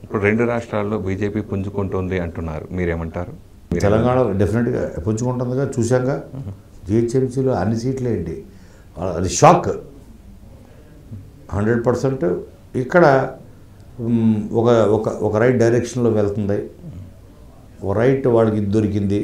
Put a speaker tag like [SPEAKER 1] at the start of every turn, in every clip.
[SPEAKER 1] ఇప్పుడు రెండు రాష్ట్రాల్లో బీజేపీ పుంజుకుంటుంది అంటున్నారు మీరేమంటారు మీరే-
[SPEAKER 2] తెలంగాణలో డెఫినెట్గా పుంజుకుంటుందిగా చూశాక జిహెచ్ఎంసీలో అన్ని సీట్లు ఏంటి అది షాక్ హండ్రెడ్ పర్సెంట్ ఇక్కడ మ్, ఒక ఒక ఒక రైట్ డైరెక్షన్లో వెళ్తుంది ఒక రైట్ వాళ్ళకి ఇది దొరికింది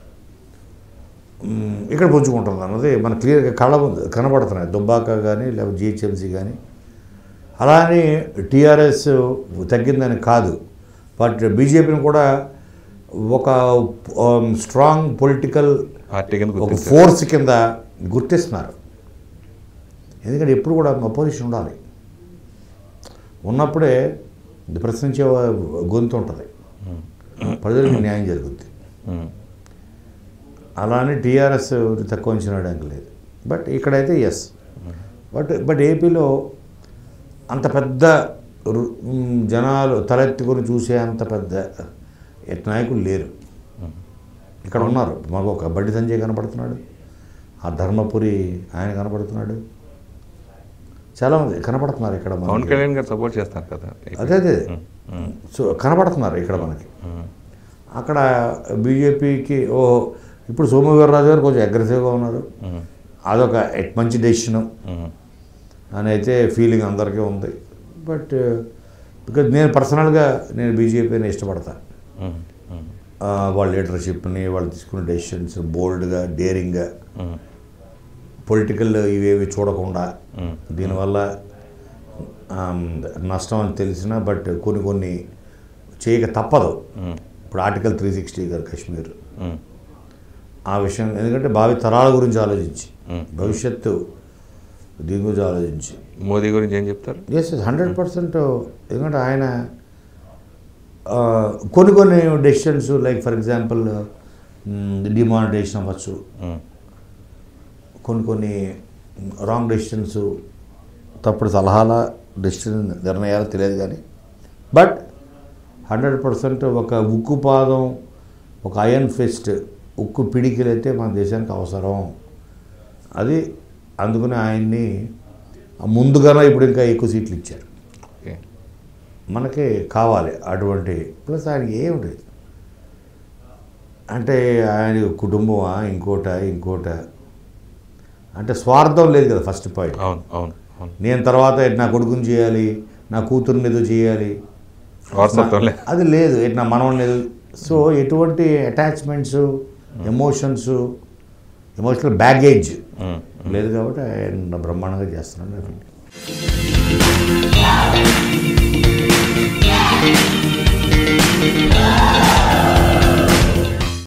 [SPEAKER 2] మ్, ఇక్కడ పుంజుకుంటుంది అన్నది మన క్లియర్గా కళ్ళ ముందు కనబడుతున్నాయి దుబ్బాక కానీ లేకపోతే జిహెచ్ఎంసీ కానీ అలానే టీఆర్ఎస్ తగ్గిందని కాదు బట్ బీజేపీని కూడా ఒక స్ట్రాంగ్ పొలిటికల్
[SPEAKER 1] పార్టీ కింద
[SPEAKER 2] ఒక
[SPEAKER 1] గుర్తించారు.
[SPEAKER 2] ఫోర్స్ కింద గుర్తిస్తున్నారు ఎందుకంటే ఎప్పుడు కూడా అపోజిషన్ ఉండాలి ఉన్నప్పుడే ఇది ప్రశ్నించే గొంతు ఉంటుంది ప్రజలకు న్యాయం జరుగుద్ది
[SPEAKER 1] ఉమ్,
[SPEAKER 2] అలానే టీఆర్ఎస్ తక్కువ అంచనా వేయడానికి లేదు బట్ ఇక్కడైతే ఎస్ బట్ బట్ ఏపీలో అంత పెద్ద రు- మ్, జనాలు తలెత్తుకొని చూసే అంత పెద్ద ఎట్ నాయకులు లేరు ఇక్కడ ఉన్నారు మాకు ఒక బండి సంజయ్ కనపడుతున్నాడు ఆ ధర్మపురి ఆయన కనపడుతున్నాడు చాలామంది కనపడుతున్నారు ఇక్కడ
[SPEAKER 1] పవన్
[SPEAKER 2] మనకి.
[SPEAKER 1] కళ్యాణ్ గారు సపోర్ట్ చేస్తారు కదా
[SPEAKER 2] అదే అదే
[SPEAKER 1] ఉమ్, ఉమ్,
[SPEAKER 2] సో కనపడుతున్నారు ఇక్కడ మనకి
[SPEAKER 1] ఉమ్,
[SPEAKER 2] అక్కడ బీజేపీకి ఓ ఇప్పుడు సోమవీర్రాజు గారు కొంచెం అగ్రెసివ్గా ఉన్నారు
[SPEAKER 1] ఉమ్,
[SPEAKER 2] అదొక ఎట్- మంచి డెసిషను
[SPEAKER 1] ఉమ్,
[SPEAKER 2] అని అయితే ఫీలింగ్ అందరికీ ఉంది బట్ బికాజ్ నేను పర్సనల్గా నేను బీజేపీని ఇష్టపడతా
[SPEAKER 1] ఉమ్, ఉమ్,
[SPEAKER 2] ఆ, వాళ్ళ లీడర్షిప్ని వాళ్ళు తీసుకున్న డెసిషన్స్ బోల్డ్గా డేరింగ్గా
[SPEAKER 1] ఉమ్,
[SPEAKER 2] పొలిటికల్ ఇవేవి చూడకుండా
[SPEAKER 1] ఉమ్,
[SPEAKER 2] దీనివల్ల ఆమ్, నష్టం అని తెలిసినా బట్ కొన్ని కొన్ని చేయక తప్పదు
[SPEAKER 1] ఉమ్,
[SPEAKER 2] ఇప్పుడు ఆర్టికల్ త్రీ సిక్స్టీ గారు కాశ్మీర్
[SPEAKER 1] ఉమ్,
[SPEAKER 2] ఆ విషయం ఎందుకంటే భావి తరాల గురించి ఆలోచించి
[SPEAKER 1] ఉమ్.
[SPEAKER 2] భవిష్యత్తు దీని గురించి ఆలోచించి
[SPEAKER 1] మోదీ గురించి ఏం చెప్తారు
[SPEAKER 2] ఎస్ హండ్రెడ్ పర్సెంట్ ఎందుకంటే ఆయన ఆ, కొన్ని కొన్ని decisions like for example demonetisation అవ్వచ్చు
[SPEAKER 1] ఉమ్,
[SPEAKER 2] కొన్ని కొన్ని రాంగ్ డెసిషన్స్ తప్పుడు సలహాల డెసిషన్ నిర్ణయాలు తెలియదు కానీ బట్ హండ్రెడ్ పర్సెంట్ ఒక ఉక్కు పాదం ఒక అయన్ ఫెస్ట్ ఉక్కు పిడికిలైతే మన దేశానికి అవసరం అది అందుకని ఆయన్ని ముందుగానే ఇప్పుడు ఇంకా ఎక్కువ సీట్లు ఇచ్చారు
[SPEAKER 1] ఓకే
[SPEAKER 2] మనకి కావాలి అటువంటి ప్లస్ ఆయనకి ఏమిటి అంటే ఆయన కుటుంబమా ఇంకోట ఇంకోట అంటే స్వార్థం లేదు కదా ఫస్ట్ పాయింట్
[SPEAKER 1] అవును అవును అవును
[SPEAKER 2] నేను తర్వాత ఎటు నా కొడుకుని చేయాలి నా కూతుర్ని ఏదో చేయాలి
[SPEAKER 1] వారసత్వం లే
[SPEAKER 2] అది లేదు ఎటు నా మనవని ఏదో సో ఎటువంటి అటాచ్మెంట్స్ ఎమోషన్స్ ఎమోషనల్ బ్యాగేజ్
[SPEAKER 1] ఉమ్,
[SPEAKER 2] లేదు కాబట్టి ఆయన బ్రహ్మాండంగా చేస్తున్నాడు